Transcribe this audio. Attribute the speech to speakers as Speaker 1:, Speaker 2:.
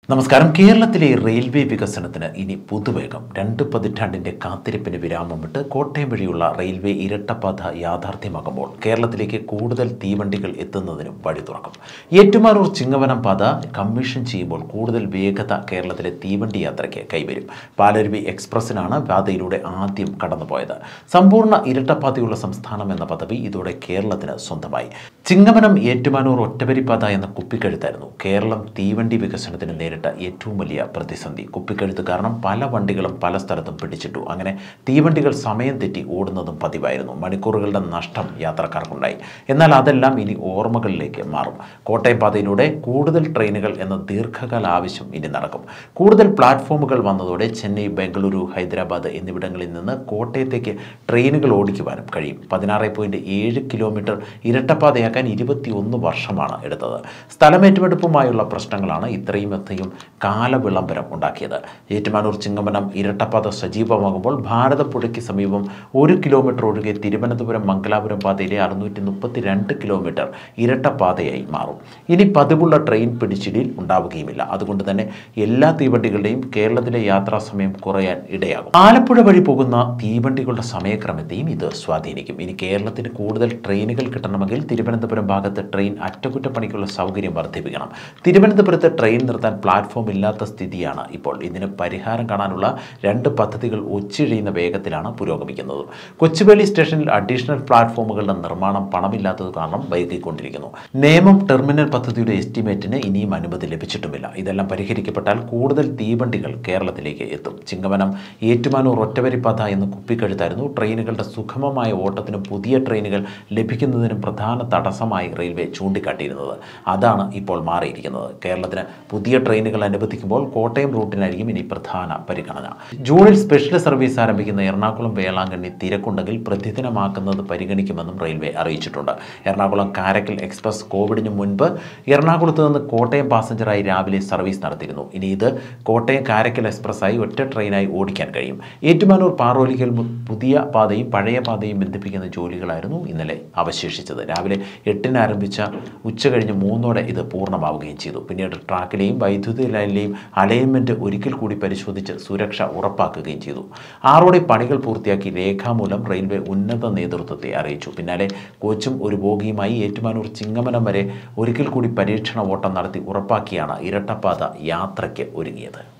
Speaker 1: നമസ്കാരം കേരളത്തിലെ റെയിൽവേ വികസനത്തിന് ഇനി പുതുവേഗം രണ്ട് പതിറ്റാണ്ടിന്റെ കാത്തിരിപ്പിന് വിരാമമിട്ട് കോട്ടയം വഴിയുള്ള റെയിൽവേ ഇരട്ടപ്പാത യാഥാർത്ഥ്യമാകുമ്പോൾ കേരളത്തിലേക്ക് കൂടുതൽ തീവണ്ടികൾ എത്തുന്നതിനും വഴി തുറക്കും ഏറ്റുമാനൂർ ചിങ്ങവനം പാത കമ്മീഷൻ ചെയ്യുമ്പോൾ കൂടുതൽ വേഗത കേരളത്തിലെ തീവണ്ടി യാത്രയ്ക്ക് കൈവരും പാലരുവി എക്സ്പ്രസിനാണ് പാതയിലൂടെ ആദ്യം കടന്നുപോയത് സമ്പൂർണ്ണ ഇരട്ടപ്പാതയുള്ള സംസ്ഥാനം എന്ന പദവി ഇതോടെ കേരളത്തിന് സ്വന്തമായി ചിങ്ങവനം ഏറ്റുമാനൂർ ഒറ്റവരിപ്പാത എന്ന കുപ്പിക്കഴുത്തായിരുന്നു കേരളം തീവണ്ടി വികസനത്തിന് നേരിട്ട ഏറ്റവും വലിയ പ്രതിസന്ധി കുപ്പിക്കഴുത്ത് കാരണം പല വണ്ടികളും പല സ്ഥലത്തും പിടിച്ചിട്ടു അങ്ങനെ തീവണ്ടികൾ സമയം തെറ്റി ഓടുന്നതും പതിവായിരുന്നു മണിക്കൂറുകളുടെ നഷ്ടം യാത്രക്കാർക്കുണ്ടായി എന്നാൽ അതെല്ലാം ഇനി ഓർമ്മകളിലേക്ക് മാറും കോട്ടയം പാതയിലൂടെ കൂടുതൽ ട്രെയിനുകൾ എന്ന ദീർഘകാല ആവശ്യം ഇനി നടക്കും കൂടുതൽ പ്ലാറ്റ്ഫോമുകൾ വന്നതോടെ ചെന്നൈ ബംഗളൂരു ഹൈദരാബാദ് എന്നിവിടങ്ങളിൽ നിന്ന് കോട്ടയത്തേക്ക് ട്രെയിനുകൾ ഓടിക്കുവാനും കഴിയും പതിനാറ് പോയിൻറ്റ് ഏഴ് കിലോമീറ്റർ ഇരട്ടപ്പാതയാക്കാൻ ഇരുപത്തിയൊന്ന് വർഷമാണ് എടുത്തത് സ്ഥലമേറ്റെടുപ്പുമായുള്ള പ്രശ്നങ്ങളാണ് ഇത്രയും എത്രയും കാലവിളംബരം ഉണ്ടാക്കിയത് ഏറ്റുമാനൂർ ചിങ്ങമനം ഇരട്ടപ്പാത സജീവമാകുമ്പോൾ ഭാരതപ്പുഴയ്ക്ക് സമീപം ഒരു കിലോമീറ്റർ ഒഴികെ തിരുവനന്തപുരം മംഗലാപുരം പാതയിലെ അറുന്നൂറ്റി മുപ്പത്തി രണ്ട് കിലോമീറ്റർ ഇരട്ടപ്പാതയായി മാറും ഇനി പതിവുള്ള ട്രെയിൻ പിടിച്ചിടിയിൽ ഉണ്ടാവുകയുമില്ല അതുകൊണ്ട് തന്നെ എല്ലാ തീവണ്ടികളുടെയും കേരളത്തിലെ യാത്രാ സമയം കുറയാൻ ഇടയാകും ആലപ്പുഴ വഴി പോകുന്ന തീവണ്ടികളുടെ സമയക്രമത്തെയും ഇത് സ്വാധീനിക്കും ഇനി കേരളത്തിന് കൂടുതൽ ട്രെയിനുകൾ കിട്ടണമെങ്കിൽ തിരുവനന്തപുരം ഭാഗത്ത് ട്രെയിൻ അറ്റകുറ്റപ്പണിക്കുള്ള സൗകര്യം വർദ്ധിപ്പിക്കണം തിരുവനന്തപുരത്ത് ട്രെയിൻ നിർത്താൻ പ്ലാറ്റ്ഫോം ഇല്ലാത്ത സ്ഥിതിയാണ് ഇപ്പോൾ ഇതിന് പരിഹാരം കാണാനുള്ള രണ്ട് പദ്ധതികൾ ഒച്ചിഴിയുന്ന വേഗത്തിലാണ് പുരോഗമിക്കുന്നത് കൊച്ചുവേളി സ്റ്റേഷനിൽ അഡീഷണൽ പ്ലാറ്റ്ഫോമുകളുടെ നിർമ്മാണം പണമില്ലാത്തത് കാരണം വൈകിക്കൊണ്ടിരിക്കുന്നു നേമം ടെർമിനൽ പദ്ധതിയുടെ എസ്റ്റിമേറ്റിന് ഇനിയും അനുമതി ലഭിച്ചിട്ടുമില്ല ഇതെല്ലാം പരിഹരിക്കപ്പെട്ടാൽ കൂടുതൽ തീവണ്ടികൾ കേരളത്തിലേക്ക് എത്തും ചിങ്ങവനം ഏറ്റുമാനൂർ ഒറ്റവരിപ്പാത എന്ന കുപ്പിക്കഴുത്തായിരുന്നു ട്രെയിനുകളുടെ സുഗമമായ ഓട്ടത്തിനും പുതിയ ട്രെയിനുകൾ ലഭിക്കുന്നതിനും പ്രധാന തടസ്സമായി റെയിൽവേ ചൂണ്ടിക്കാട്ടിയിരുന്നത് അതാണ് ഇപ്പോൾ മാറിയിരിക്കുന്നത് കേരളത്തിന് പുതിയ ട്രെയിനുകൾ അനുവദിക്കുമ്പോൾ കോട്ടയം റൂട്ടിനായിരിക്കും ഇനി പ്രധാന പരിഗണന ജൂണിൽ സ്പെഷ്യൽ സർവീസ് ആരംഭിക്കുന്ന എറണാകുളം വേളാങ്കണ്ണി തിരക്കുണ്ടെങ്കിൽ പ്രതിദിനമാക്കുന്നത് പരിഗണിക്കുമെന്നും റെയിൽവേ അറിയിച്ചിട്ടുണ്ട് എറണാകുളം കാരക്കൽ എക്സ്പ്രസ് കോവിഡിന് മുൻപ് എറണാകുളത്ത് നിന്ന് കോട്ടയം പാസഞ്ചറായി രാവിലെ സർവീസ് നടത്തിയിരുന്നു ഇനി ഇത് കോട്ടയം കാരക്കൽ എക്സ്പ്രസ്സായി ഒറ്റ ട്രെയിനായി ഓടിക്കാൻ കഴിയും ഏറ്റുമാനൂർ പാറോലിക്കൽ മു- പുതിയ പാതയും പഴയ പാതയും ബന്ധിപ്പിക്കുന്ന ജോലികളായിരുന്നു ഇന്നലെ അവശേഷിച്ചത് രാവിലെ എട്ടിന് ആരംഭിച്ച ഉച്ച കഴിഞ്ഞ് മൂന്നോടെ ഇത് പൂർണ്ണമാവുകയും ചെയ്തു പിന്നീട് ട്രാക്കിലെയും വൈദ്യുതി ലൈനിലെയും അലൈൻമെൻറ്റ് ഒരിക്കൽ കൂടി പരിശോധിച്ച് സുരക്ഷ ഉറപ്പാക്കുകയും ചെയ്തു ആറോടെ പണികൾ പൂർത്തിയാക്കി രേഖാമൂലം റെയിൽവേ ഉന്നത നേതൃത്വത്തെ അറിയിച്ചു പിന്നാലെ കോച്ചും ഒരു ബോഗിയുമായി ഏറ്റുമാനൂർ ചിങ്ങമനം വരെ ഒരിക്കൽ കൂടി പരീക്ഷണ ഓട്ടം നടത്തി ഉറപ്പാക്കിയാണ് ഇരട്ടപ്പാത യാത്രയ്ക്ക് ഒരുങ്ങിയത്